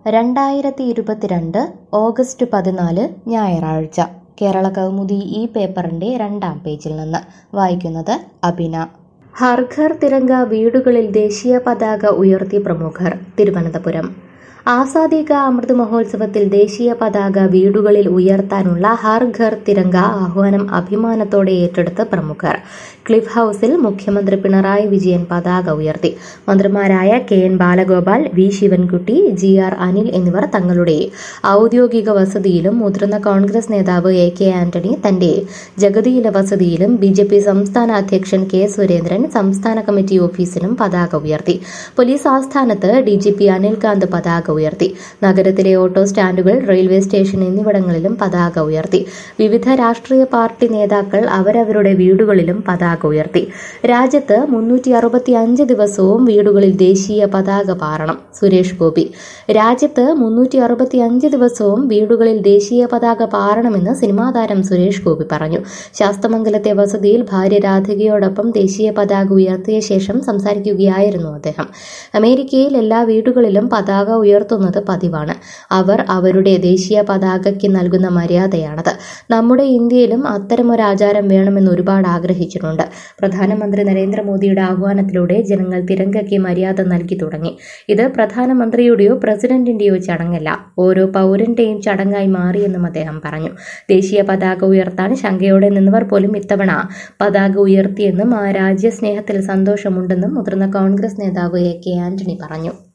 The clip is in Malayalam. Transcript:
രണ്ടായിരത്തി ഇരുപത്തിരണ്ട് ഓഗസ്റ്റ് പതിനാല് ഞായറാഴ്ച കേരള കൗമുദി ഈ പേപ്പറിന്റെ രണ്ടാം പേജിൽ നിന്ന് വായിക്കുന്നത് അബിന ഹർ ഘർ തിരങ്ക വീടുകളിൽ ദേശീയ പതാക ഉയർത്തി പ്രമുഖർ തിരുവനന്തപുരം ആസാദി കാ അമൃത് മഹോത്സവത്തിൽ ദേശീയ പതാക വീടുകളിൽ ഉയർത്താനുള്ള ഹർ ഘർ തിരങ്ക ആഹ്വാനം അഭിമാനത്തോടെ ഏറ്റെടുത്ത പ്രമുഖർ ക്ലിഫ് ഹൌസിൽ മുഖ്യമന്ത്രി പിണറായി വിജയൻ പതാക ഉയർത്തി മന്ത്രിമാരായ K N Balagopal V Sivankutty G R Anil എന്നിവർ തങ്ങളുടെ ഔദ്യോഗിക വസതിയിലും മുതിർന്ന കോൺഗ്രസ് നേതാവ് എ കെ ആന്റണി തന്റെ ജഗതിയിലെ വസതിയിലും ബി ജെ പി സംസ്ഥാന അധ്യക്ഷൻ കെ സുരേന്ദ്രൻ സംസ്ഥാന കമ്മിറ്റി ഓഫീസിലും പതാക ഉയർത്തി പോലീസ് ആസ്ഥാനത്ത് ഡി ജി പി അനിൽകാന്ത് പതാക ഉയർത്തി നഗരത്തിലെ ഓട്ടോ സ്റ്റാൻഡുകൾ റെയിൽവേ സ്റ്റേഷൻ എന്നിവിടങ്ങളിലും പതാക ഉയർത്തി വിവിധ രാഷ്ട്രീയ പാർട്ടി നേതാക്കൾ അവരവരുടെ വീടുകളിലും പതാക ഉയർത്തി രാജ്യത്ത് മുന്നൂറ്റി അറുപത്തി അഞ്ച് ദിവസവും വീടുകളിൽ ദേശീയ പതാക പാറണം സുരേഷ് ഗോപി രാജ്യത്ത് മുന്നൂറ്റി അറുപത്തി അഞ്ച് ദിവസവും വീടുകളിൽ ദേശീയ പതാക പാറണമെന്ന് സിനിമാ താരം സുരേഷ് ഗോപി പറഞ്ഞു ശാസ്തമംഗലത്തെ വസതിയിൽ ഭാര്യ രാധികയോടൊപ്പം ദേശീയ പതാക ഉയർത്തിയ ശേഷം സംസാരിക്കുകയായിരുന്നു അദ്ദേഹം അമേരിക്കയിൽ എല്ലാ വീടുകളിലും പതാക ഉയർത്തുന്നത് പതിവാണ് അവർ അവരുടെ ദേശീയ പതാകയ്ക്ക് നൽകുന്ന മര്യാദയാണത് നമ്മുടെ ഇന്ത്യയിലും അത്തരമൊരു ആചാരം വേണമെന്ന് ഒരുപാട് ആഗ്രഹിച്ചിട്ടുണ്ട് പ്രധാനമന്ത്രി നരേന്ദ്രമോദിയുടെ ആഹ്വാനത്തിലൂടെ ജനങ്ങൾ തിരങ്കയ്ക്ക് മര്യാദ നൽകി തുടങ്ങി ഇത് പ്രധാനമന്ത്രിയുടെയോ പ്രസിഡന്റിന്റെയോ ചടങ്ങല്ല ഓരോ പൗരന്റെയും ചടങ്ങായി മാറിയെന്നും അദ്ദേഹം പറഞ്ഞു ദേശീയ പതാക ഉയർത്താൻ ശങ്കയോടെ നിന്നവർ പോലും ഇത്തവണ പതാക ഉയർത്തിയെന്നും ആ രാജ്യസ്നേഹത്തിൽ സന്തോഷമുണ്ടെന്നും മുതിർന്ന കോൺഗ്രസ് നേതാവ് എ കെ ആന്റണി പറഞ്ഞു